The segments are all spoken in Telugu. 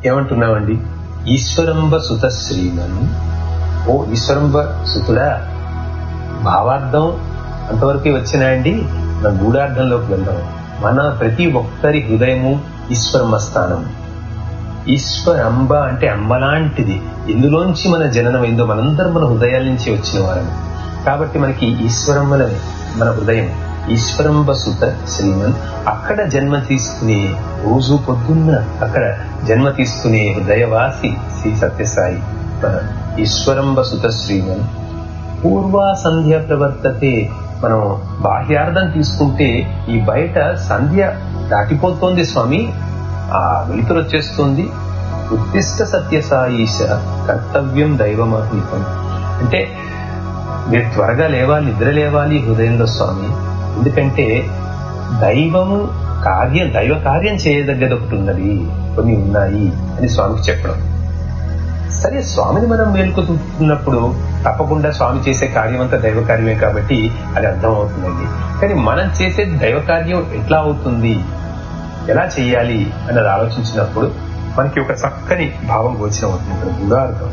ఏమంటున్నామండి ఈశ్వరంబ సుత శ్రీమన్ ఓ ఈశ్వరంబ సుతుడా భావార్థం అంతవరకే వచ్చినాయండి మన గూఢార్థంలోకి వెళ్దాం మన ప్రతి ఒక్కరి హృదయము ఈశ్వరమ్మ స్థానం ఈశ్వరంబ అంటే అంబలాంటిది ఎందులోంచి మన జననమైందో మనందరం మన హృదయాల నుంచి వచ్చిన వారని కాబట్టి మనకి ఈశ్వరమ్మలనే మన హృదయం ఈశ్వరంబ సుత శ్రీమన్ అక్కడ జన్మ తీసుకునే రోజు పొద్దున్న అక్కడ జన్మ తీసుకునే హృదయవాసి శ్రీ సత్యసాయి మన ఈశ్వరంబ సుత శ్రీమన్ పూర్వ సంధ్య ప్రవర్తతే మనం బాహ్యార్థం తీసుకుంటే ఈ బయట సంధ్య దాటిపోతోంది స్వామి ఆ వెలుతురు వచ్చేస్తుంది ఉత్తిష్ట సత్యసాయిష కర్తవ్యం దైవమాహితం అంటే మీరు త్వరగా లేవాలి నిద్ర లేవాలి హృదయంలో స్వామి ఎందుకంటే దైవము కార్యం దైవ కార్యం చేయదగ్గది ఒకటి ఉన్నది కొన్ని ఉన్నాయి అని స్వామికి చెప్పడం సరే స్వామిని మనం మేల్కొతున్నప్పుడు తప్పకుండా స్వామి చేసే కార్యం అంతా దైవ కార్యమే కాబట్టి అది అర్థం అవుతుందండి కానీ మనం చేసే దైవ కార్యం ఎట్లా అవుతుంది ఎలా చేయాలి అన్నది ఆలోచించినప్పుడు మనకి ఒక చక్కని భావం గోచరం అవుతుంది ఇక్కడ గుడార్థం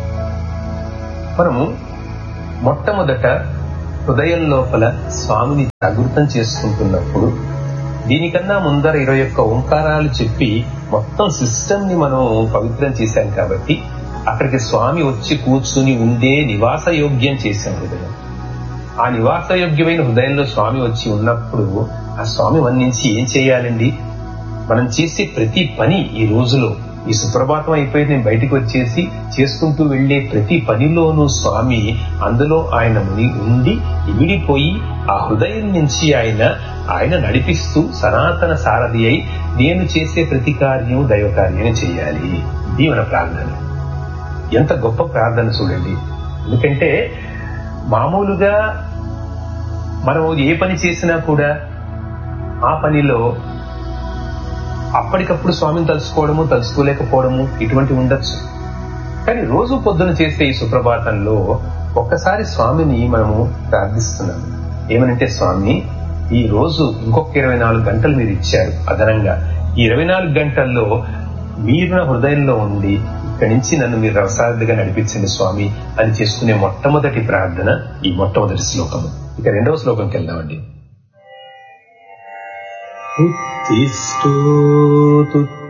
మనము మొట్టమొదట హృదయం లోపల స్వామిని జాగృతం చేసుకుంటున్నప్పుడు దీనికన్నా ముందర ఇరవై ఒక్క ఓంకారాలు చెప్పి మొత్తం సిస్టమ్ ని మనం పవిత్రం చేశాం కాబట్టి అక్కడికి స్వామి వచ్చి కూర్చుని ఉండే నివాస యోగ్యం చేశాం హృదయం ఆ నివాస యోగ్యమైన హృదయంలో స్వామి వచ్చి ఉన్నప్పుడు ఆ స్వామి వర్ణించి ఏం చేయాలండి మనం చేసే ప్రతి పని ఈ రోజులో ఈ సుప్రభాతం అయిపోయి నేను బయటికి వచ్చేసి చేసుకుంటూ వెళ్లే ప్రతి పనిలోనూ స్వామి అందులో ఆయన ముని ఉండి ఇమిడిపోయి ఆ హృదయం నుంచి ఆయన ఆయన నడిపిస్తూ సనాతన సారథి అయి నేను చేసే ప్రతి కార్యం దైవ కార్యం చేయాలి ఇది మన ప్రార్థన ఎంత గొప్ప ప్రార్థన చూడండి ఎందుకంటే మామూలుగా మనం ఏ పని చేసినా కూడా ఆ పనిలో అప్పటికప్పుడు స్వామిని తలుసుకోవడము తలుసుకోలేకపోవడము ఇటువంటి ఉండొచ్చు కానీ రోజు పొద్దున చేసే ఈ సుప్రభాతంలో ఒక్కసారి స్వామిని మనము ప్రార్థిస్తున్నాం ఏమనంటే స్వామి ఈ రోజు ఇంకొక ఇరవై నాలుగు గంటలు మీరు ఇచ్చారు అదనంగా ఈ ఇరవై నాలుగు గంటల్లో మీరు నా హృదయంలో ఉండి ఇక్కడి నుంచి నన్ను మీరు రవసార్థిగా నడిపించండి స్వామి అని చేసుకునే మొట్టమొదటి ప్రార్థన ఈ మొట్టమొదటి శ్లోకము ఇక రెండవ శ్లోకంకి వెళ్దామండి ఉత్తిష్టోతు